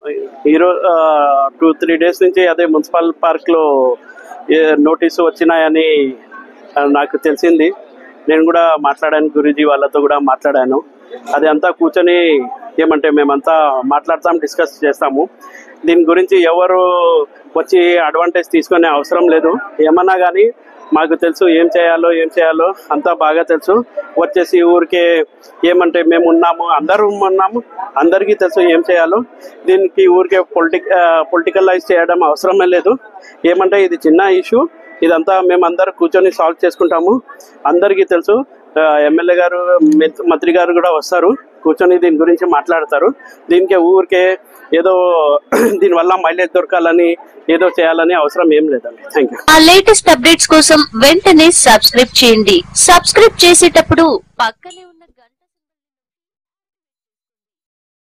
ఈరోజు two three days నుంచి అదే మున్సిపల్ పార్క్లో నోటీసు వచ్చినాయని ఆ, నాకు తెలిసింది నేను కూడా మాట్లాడాను గురూజీ వాళ్ళతో కూడా మాట్లాడాను అది అంతా కూర్చొని ఏమంటే మేమంతా మాట్లాడతాం డిస్కస్ చేస్తాము దీని గురించి ఎవరు వచ్చి అడ్వాంటేజ్ తీసుకునే అవసరం లేదు ఏమన్నా కానీ మాకు తెలుసు ఏం చేయాలో ఏం చేయాలో అంతా బాగా తెలుసు వచ్చేసి ఊరికే ఏమంటే మేము ఉన్నాము అందరూ ఉన్నాము అందరికీ తెలుసు ఏం చేయాలో దీనికి ఊరికే పొలిటిక్ పొలిటికలైజ్ చేయడం అవసరమే లేదు ఏమంటే ఇది చిన్న ఇష్యూ ఇదంతా మేము అందరం కూర్చొని సాల్వ్ చేసుకుంటాము అందరికీ తెలుసు ఎమ్మెల్యే గారు మంత్రి- మంత్రి గారు కూడా వస్తారు కూర్చొని దీని గురించి మాట్లాడతారు దీనికి ఊరికే ఏదో దీనివల్ల మైలేజ్ దొరకాలని ఏదో చేయాలని అవసరం ఏం లేదండి థ్యాంక్ యూ ఆ లేటెస్ట్ అప్డేట్స్ కోసం వెంటనే సబ్స్క్రైబ్ చేయండి సబ్స్క్రైబ్ చేసేటప్పుడు పక్కనే ఉన్న